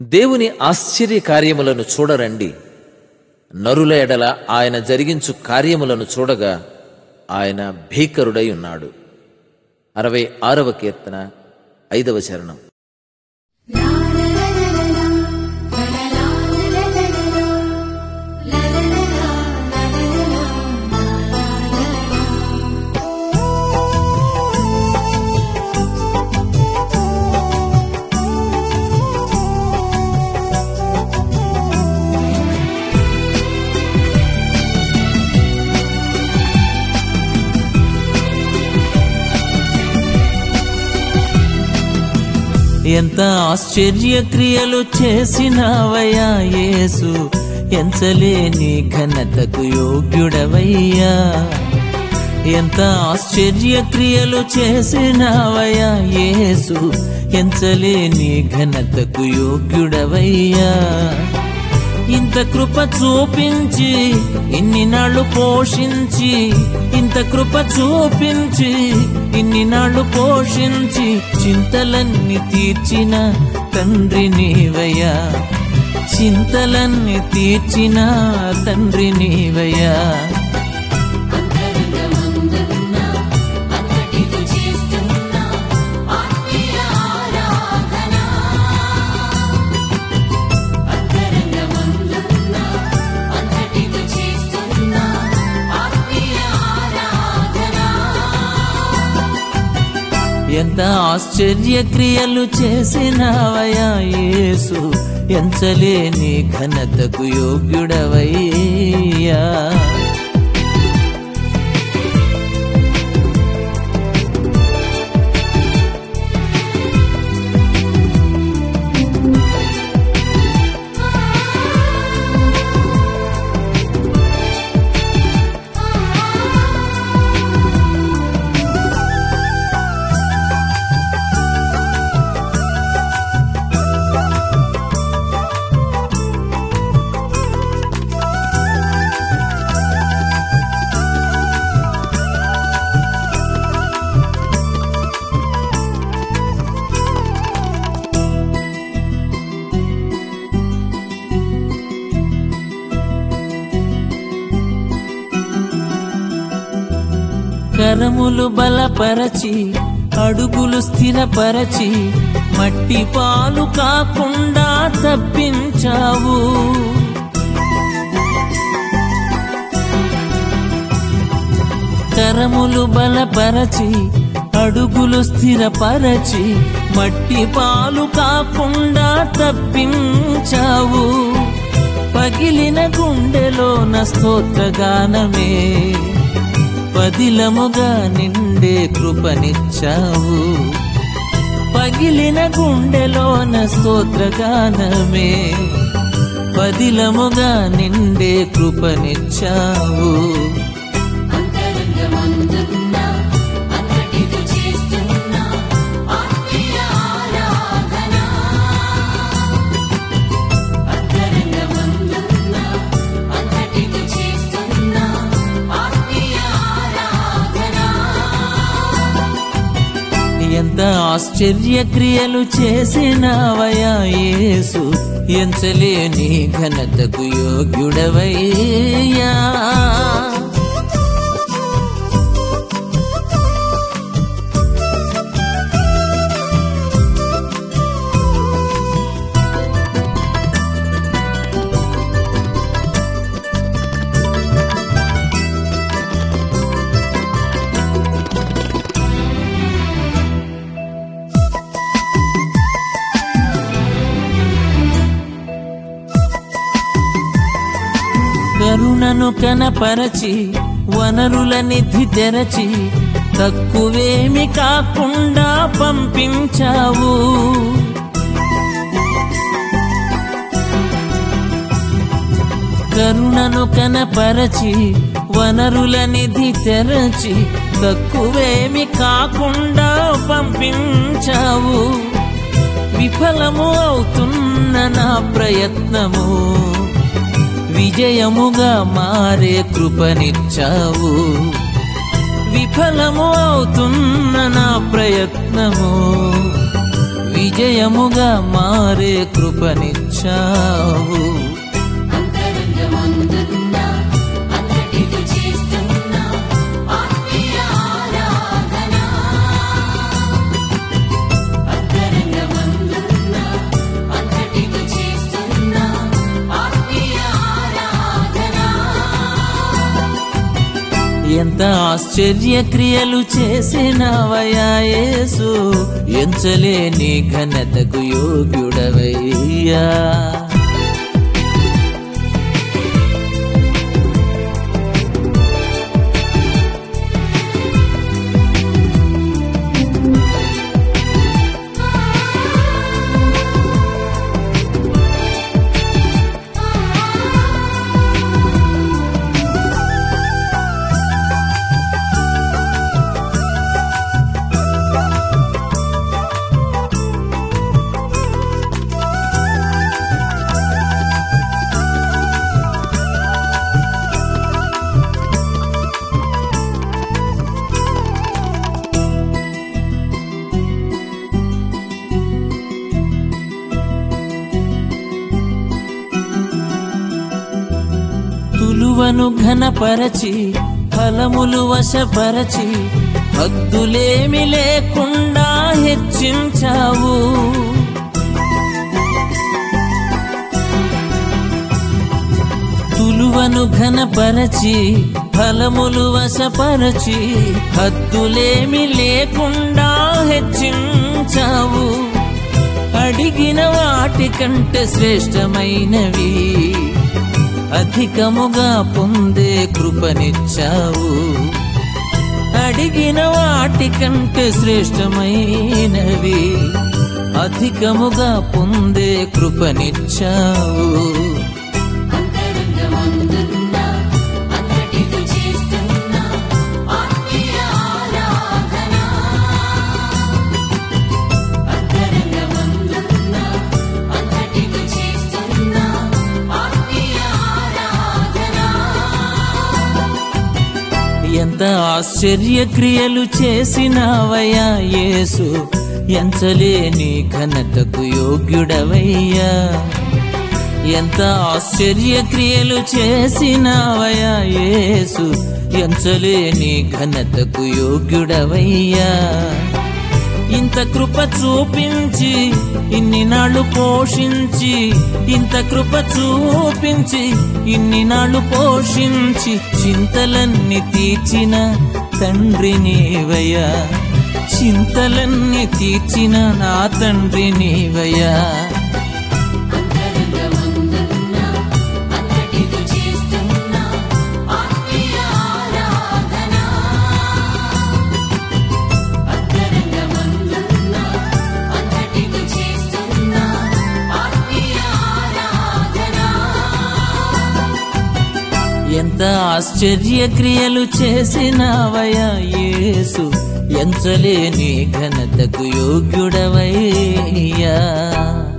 దేవుని ఆశ్చర్య కార్యములను చూడరండి నరుల ఎడల ఆయన జరిగించు కార్యములను చూడగా ఆయన భీకరుడై ఉన్నాడు అరవై ఆరవ కీర్తన ఐదవ చరణం ఎంత ఆశ్చర్య క్రియలు చేసినావయ్యా యేసు ఎంచలేని ఘనతకు యోగ్యుడవయ్యా ఎంత ఆశ్చర్య క్రియలు చేసినావయ్యా యేసు ఎంచలేని ఘనతకు యోగ్యుడవయ్యా ఇంత కృప చూపించి ఇన్ని నాళ్ళు పోషించి ఇంత కృప చూపించి ఇన్ని నాళ్ళు పోషించి చింతలన్నీ తీర్చిన తండ్రి నీవయ్యా చింతలన్నీ తీర్చిన తండ్రి నీవయ్యా ఎంత ఆశ్చర్య క్రియలు చేసినావయ్యా యేసు ఎంచలేని ఘనతకు యోగ్యుడవయ్యా కరములు బలపరచి అడుగులు స్థిరపరచి మట్టి పాలు కాకుండా తప్పించావు కరములు బలపరచి అడుగులు స్థిరపరచి మట్టి పాలు కాకుండా తప్పించావు పగిలిన గుండెలోన స్తోత్రగానమే పదిలముగా నిండే కృపనిచ్చావు పగిలిన గుండెలోన స్తోత్రగానమే పదిలముగా నిండే కృపనిచ్చావు ఎంత ఆశ్చర్య క్రియలు చేసినావయ్యా యేసు ఎంచలేని ఘనతకు యోగ్యుడవయ్యా కరుణను కనపరచి వనరుల నిధి తెరచి తక్కువేమి కాకుండా పంపించావు కరుణను కనపరచి వనరుల నిధి తెరచి తక్కువేమి కాకుండా పంపించావు విఫలము అవుతున్న నా ప్రయత్నము విజయముగా మారే కృపనిచ్చావు విఫలము అవుతున్న నా ప్రయత్నము విజయముగా మారే కృపనిచ్చావు అంతరంగమందున్న అంతటితో చేస్తున్న ఆత్మీయ ఆరాధన అంతరంగమందున్న అంతటితో చేస్తున్న ఆత్మీయ ఆరాధన ఎంత ఆశ్చర్య క్రియలు చేసినవయా యేసు ఎంచలేని ఘనతకు యోగ్యుడవయ్యా తులువను ఘనపరచి ఫలములు వశపరచి హద్దులేమి లేకుండా హెచ్చించావు తులువను ఘనపరచి ఫలములు వశపరచి హద్దులేమి లేకుండా హెచ్చించావు అడిగిన వాటి కంటే శ్రేష్టమైనవి అధికముగా పొందే కృపనిచ్చావు అడిగిన వాటి కంటే శ్రేష్టమైనవి అధికముగా పొందే కృపనిచ్చావు అంతరంగమందున్న అంతటితో చేస్తున్న ఆత్మీయ ఆరాధన అంతరంగమందున్న అంతటితో చేస్తున్న ఆత్మీయ ఆరాధన ఎంత ఆశ్చర్య క్రియలు చేసినావయ్యా యేసు ఎంచలేని ఘనతకు యోగ్యుడవయ్యా ఎంత ఆశ్చర్య క్రియలు చేసినావయ్యా యేసు ఎంచలేని ఘనతకు యోగ్యుడవయ్యా ఇంత కృప చూపించి ఇన్ని నాళ్ళు పోషించి ఇంత కృప చూపించి ఇన్ని నాళ్ళు పోషించి చింతలన్నీ తీర్చిన తండ్రి నీవయ్యా చింతలన్నీ తీర్చిన నా తండ్రి నీవయ్యా అంతరంగమందున్న అంతటితో చేస్తున్న ఆత్మీయ ఆరాధన అంతరంగమందున్న అంతటితో చేస్తున్న ఆత్మీయ ఆరాధన ఎంత ఆశ్చర్య క్రియలు చేసినావయ్యా యేసు ఎంచలేని ఘనతకు యోగ్యుడవయ్యా